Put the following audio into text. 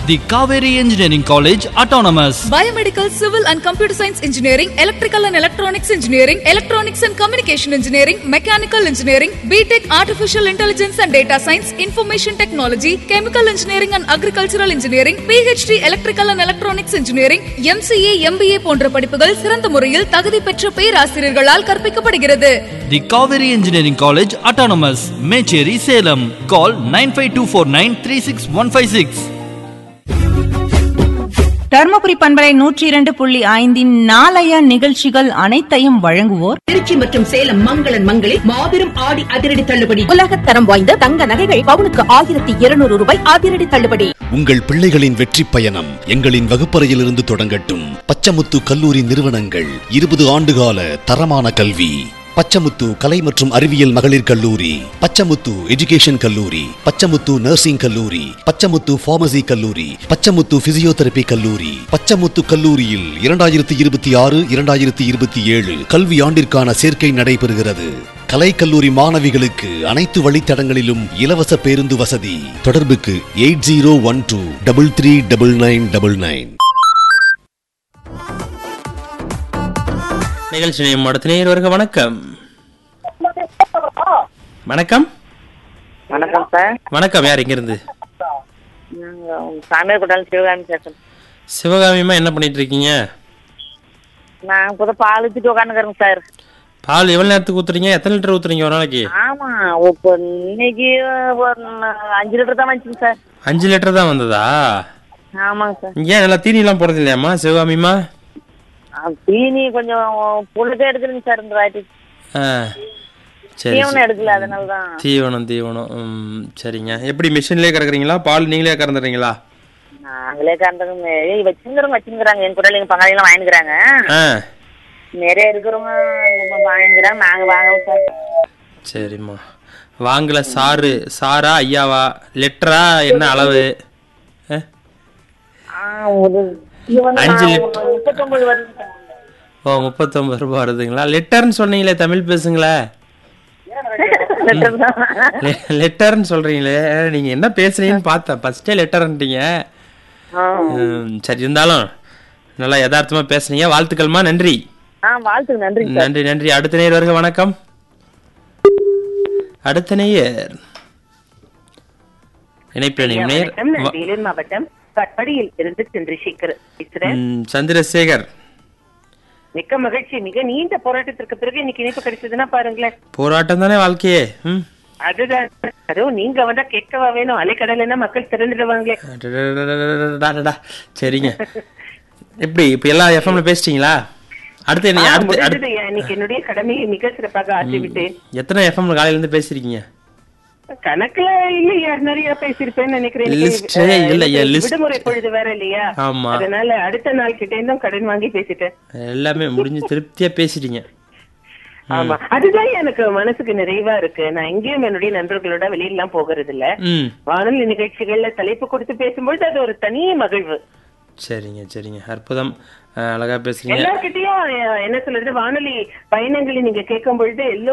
The Kaveri Engineering College Autonomous. Biomedical, Civil and Computer Science Engineering, Electrical and Electronics Engineering, Electronics and Communication Engineering, Mechanical Engineering, BTech Artificial Intelligence and Data Science, Information Technology, Chemical Engineering and Agricultural Engineering, PhD Electrical and Electronics Engineering, MCA, MBA போன்ற படிப்புகள் சிறந்த முறையில் தகுதி பெற்ற பேராசிரியர்களால் கற்பிக்கப்படுகிறது The Kaveri Engineering College Autonomous. Mecheri Salem. Call 95249 Dharmapuri பண்பலை நூற்றி இரண்டு புள்ளி ஐந்தின் நாளைய நிகழ்ச்சிகள் அனைத்தையும் வழங்குவோர் திருச்சி மற்றும் சேலம் மங்களன் மங்களில் மாபெரும் ஆடி அதிரடி தள்ளுபடி உலகத் தரம் வாய்ந்த தங்க நகைகள் பவுனுக்கு ஆயிரத்தி இருநூறு ரூபாய் அதிரடி தள்ளுபடி உங்கள் பிள்ளைகளின் வெற்றி பயணம் எங்களின் வகுப்பறையிலிருந்து தொடங்கட்டும் பச்சமுத்து கல்லூரி நிறுவனங்கள் இருபது ஆண்டுகால தரமான கல்வி பச்சமுத்து கலை மற்றும் அறிவியல் மகளிர் கல்லூரி பச்சமுத்து எஜுகேஷன் கல்லூரி பச்சமுத்து நர்சிங் கல்லூரி பச்சமுத்து பார்மசி கல்லூரி பச்சமுத்து பிசியோதெரபி கல்லூரி பச்சமுத்து கல்லூரியில் இரண்டாயிரத்தி இருபத்தி ஆறு இரண்டாயிரத்தி இருபத்தி ஏழு கல்வி ஆண்டிற்கான சேர்க்கை நடைபெறுகிறது கலைக்கல்லூரி மாணவிகளுக்கு அனைத்து வழித்தடங்களிலும் இலவச பேருந்து வசதி தொடர்புக்கு eight zero one two double three double nine double nine நிகழ்ச்சி நேயம் அடுத்த நேயர்களுக்கு வணக்கம் வணக்கம் வணக்கம் சார் வணக்கம் யார் இங்கிருந்து சாமியார் கூட்டாளி சிவகாமி பேசுறேன் சிவகாமியம்மா என்ன பண்ணிட்டு இருக்கீங்க நான் புது பால் ஊற்றிட்டு உட்காந்துக்கிறேங்க சார் பால் எவ்வளவு நேரத்துக்கு ஊத்துறீங்க எத்தனை லிட்டர் ஊத்துறீங்க ஒரு நாளைக்கு ஆமா இப்போ இன்னைக்கு ஒரு அஞ்சு லிட்டர் தான் வந்துச்சுங்க சார் அஞ்சு லிட்டர் தான் வந்ததா ஆமாங்க சார் ஏன் நல்லா தீனி எல்லாம் போறது இல்லையாம்மா சிவகாமியம்மா ஆ, தீனி கொஞ்சம் புழுக்க எடுக்குதுங்க சார் இந்த வாட்டி ஆ, சரி தீவனம் சரி. எடுக்கல அதனால தான் தீவனம் தீவனம் ம், சரிங்க எப்படி மிஷின்லயே கறக்குறீங்களா பால் நீங்களே கறந்துறீங்களா நாங்களே கறந்துங்க ஏய் வச்சுங்கிறவங்க வச்சுங்கிறாங்க என் கூட எங்க பங்காளிலாம் வாங்கிக்கிறாங்க ஆ நிறைய இருக்கிறவங்க வாங்கிக்கிறாங்க நாங்க வாங்கலாம் சார் சரிம்மா வாங்கல சாறு சாரா ஐயாவா லிட்டரா என்ன அளவு ஆ? ஆ, ஒரு தீவனம் அஞ்சு நான் லிட்டர். ஒரு முப்பத்தொன்பது வருதுங்க சார் ஓ முப்பத்தொன்பது ரூபாய் வருதுங்களா லிட்டர்னு சொன்னீங்களே தமிழ் பேசுங்களே லிட்டர் தான் லெ- லெட்டர்னு சொல்றீங்களே நீங்க என்ன பேசுறீங்கன்னு பார்த்தேன் ஃபர்ஸ்டே லெட்டர்ன்ட்டீங்க ஆ. ம், சரி இருந்தாலும் நல்லா யதார்த்தமா பேசுனீங்க வாழ்த்துக்கள்மா நன்றி ஆ வாழ்த்துக்கு நன்றி சார் நன்றி நன்றி அடுத்த நேயர் வருக வணக்கம் அடுத்த நேயர் இணைப்பில் இணையும் நேயர் வணக்கம் நான் வ- வேலூர் மாவட்டம் கட்படியில் இருந்து சந்திரசேகர் பேசுறேன் ம், சந்திரசேகர் மிக்க மகிழ்ச்சி மிக நீண்ட போராட்டத்திற்கு பிறகு இன்னைக்கு இணைப்பு கிடைச்சதுன்னா பாருங்களேன் போராட்டம் தானே வாழ்க்கையே ம் அதுதான் அதுவும் நீங்க வந்தா கேட்கவா வேணும் அலைக்கடலைன்னா மக்கள் திறந்துடுவாங்களே அடடடடடடடடடா. சரிங்க எப்படி இப்ப எல்லா எஃப்எம்ல பேசிட்டீங்களா அடுத்து என்ன ஆ, அடுத்து அடுத்து முடிஞ்சது. இன்னைக்கு என்னுடைய கடமையை மிக சிறப்பாக ஆற்றிவிட்டேன் எத்தனை எஃப்எம்ல காலையில இருந்து பேசிருக்கீங்க கணக்குல இல்லையா நிறைய பேசியிருப்பேன்னு நினைக்கிறேன் இன்னைக்கு, List ஏ அஹ், இல்லையா, எனக்கு list. விடுமுறை பொழுது வேற இல்லையா ஆமா. அதனால அடுத்த நாள் கிட்ட இருந்தும் கடன் வாங்கி பேசிட்டேன் எல்லாமே முடிஞ்சு திருப்தியா பேசிட்டீங்க ஆமா அதுதான் எனக்கு மனசுக்கு நிறைவா இருக்கு நான் எங்கேயும் என்னுடைய நண்பர்களோட வெளியெல்லாம் போகிறது இல்ல ம் வானொலி நிகழ்ச்சிகள்ல தலைப்பு கொடுத்து பேசும்பொழுது அது ஒரு தனி மகிழ்வு சரிங்க சரிங்க அற்புதம் அஹ், அழகா பேசுறீங்க எல்லார்கிட்டயும் அஹ், என்ன சொல்றது வானொலி பயணங்களை நீங்க கேட்கும் பொழுது எல்லோரும்